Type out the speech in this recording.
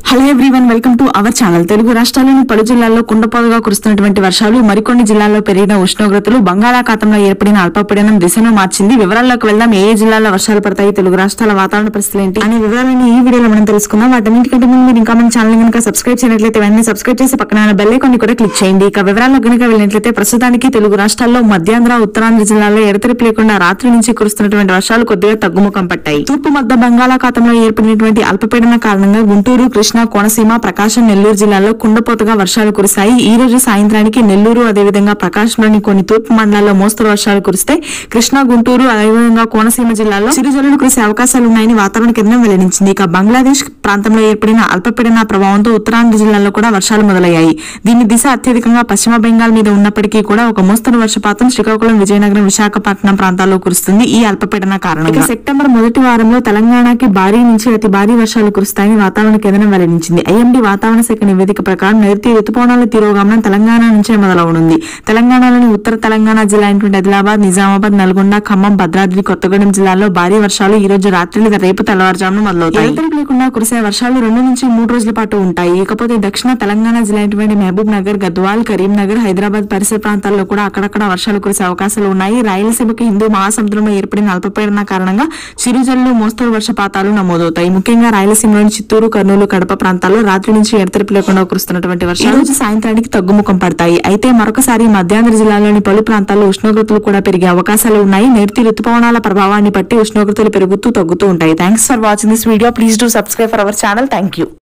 hello everyone welcome to our channel Telugu రాష్ట్రాల్లోని పలు జిల్లాల్లో కుండపోతగా కురుస్తున్నటువంటి వర్షాలు మరికొన్ని జిల్లాల్లో పెరిగిన ఉష్ణోగ్రతలు బంగాళాఖాతంలో ఏర్పడిన అల్పపీడనం దిశను మార్చింది వివరాల్లోకి వెళ్దాం ఏ ఏ జిల్లాల్లో వర్షాలు పడతాయి తెలుగు రాష్ట్రాల వాతావరణ పరిస్థితులు ఏంటి అనే వివరాలను ఈ వీడియోలో మనం తెలుసుకుందాం వాటన్నిటికంటే ముందు మీరు ఇంకా మన ఛానల్ కనుక సబ్స్క్రైబ్ చేయనట్లయితే వెంటనే సబ్స్క్రైబ్ చేసి పక్కన ఉన్న బెల్ ఐకాన్ ని కూడా క్లిక్ చేయండి ఇక వివరాల్లో కనుక వెళ్ళినట్లయితే ప్రస్తుతానికి తెలుగు రాష్ట్రాల్లో మధ్యాంధ్ర ఉత్తరాంధ్ర జిల్లాల్లో ఎడతెరిపి లేకుండా రాత్రి నుంచి కురుస్తున్నటువంటి వర్షాలు కొద్దిగా తగ్గుముఖం పట్టాయి తూర్పు మధ్య బంగాళాఖాతంలో ఏర్పడినటువంటి అల్పపీడన కారణంగా గుంటూరు కృష్ణా కోనసీమ ప్రకాశం నెల్లూరు జిల్లాల్లో కుండపోతగా వర్షాలు కురిశాయి ఈ రోజు సాయంత్రానికి నెల్లూరు అదేవిధంగా ప్రకాశంలోని కొన్ని తూర్పు మండలాల్లో మోస్తరు వర్షాలు కురిస్తే కృష్ణా గుంటూరు అదేవిధంగా కోనసీమ జిల్లాలో చిరుజల్లులు కురిసే అవకాశాలు ఉన్నాయని వాతావరణ కేంద్రం వెల్లడించింది ఇక బంగ్లాదేశ్ ప్రాంతంలో ఏర్పడిన అల్పపీడన ప్రభావంతో ఉత్తరాంధ్ర జిల్లాల్లో కూడా వర్షాలు మొదలయ్యాయి దీని దిశ అత్యధికంగా పశ్చిమ బెంగాల్ మీద ఉన్నప్పటికీ కూడా ఒక మోస్తరు వర్షపాతం శ్రీకాకుళం విజయనగరం విశాఖపట్నం ప్రాంతాల్లో కురుస్తుంది ఈ అల్పపీడన కారణంగా సెప్టెంబర్ మొదటి వారంలో తెలంగాణకి భారీ నుంచి అతి భారీ వర్షాలు కురుస్తాయని వాతావరణ కేంద్రం వెల్లడించింది ఐఎండీ వాతావరణ శాఖ నివేదిక ప్రకారం నైరుతి రుతుపవనాల తిరోగమనం తెలంగాణ నుంచే మొదలవనుంది తెలంగాణలోని ఉత్తర తెలంగాణ జిల్లా అయినటువంటి ఆదిలాబాద్ నిజామాబాద్ నల్గొండ ఖమ్మం భద్రాద్రి కొత్తగూడెం జిల్లాల్లో భారీ వర్షాలు ఈ రోజు రాత్రి లేదా రేపు తెల్లవారుజామున మొదలవుతాయి ఎడతెరిపి లేకుండా కురిసే వర్షాలు రెండు నుంచి మూడు రోజుల పాటు ఉంటాయి ఇకపోతే దక్షిణ తెలంగాణ జిల్లా అయినటువంటి మహబూబ్ నగర్ గద్వాల్ కరీంనగర్ హైదరాబాద్ పరిసర ప్రాంతాల్లో కూడా అక్కడక్కడ వర్షాలు కురిసే అవకాశాలు ఉన్నాయి రాయలసీమకి హిందూ మహాసముద్రంలో ఏర్పడిన అల్పపీడన కారణంగా చిరుజల్లు మోస్తరు వర్షపాతాలు నమోదవుతాయి ముఖ్యంగా రాయలసీమలోని చిత్తూరు కర్నూలు కడప ప్రాంతాల్లో రాత్రి నుంచి ఎడతెరిపి లేకుండా కురుస్తున్నటువంటి వర్షాలు ఈ రోజు సాయంత్రానికి తగ్గుముఖం పడతాయి అయితే మరొకసారి మధ్యాంధ్ర జిల్లాలోని పలు ప్రాంతాల్లో ఉష్ణోగ్రతలు కూడా పెరిగే అవకాశాలు ఉన్నాయి నైరుతి రుతుపవనాల ప్రభావాన్ని బట్టి ఉష్ణోగ్రతలు పెరుగుతూ తగ్గుతూ ఉంటాయి thanks for watching this video please do subscribe for our channel thank you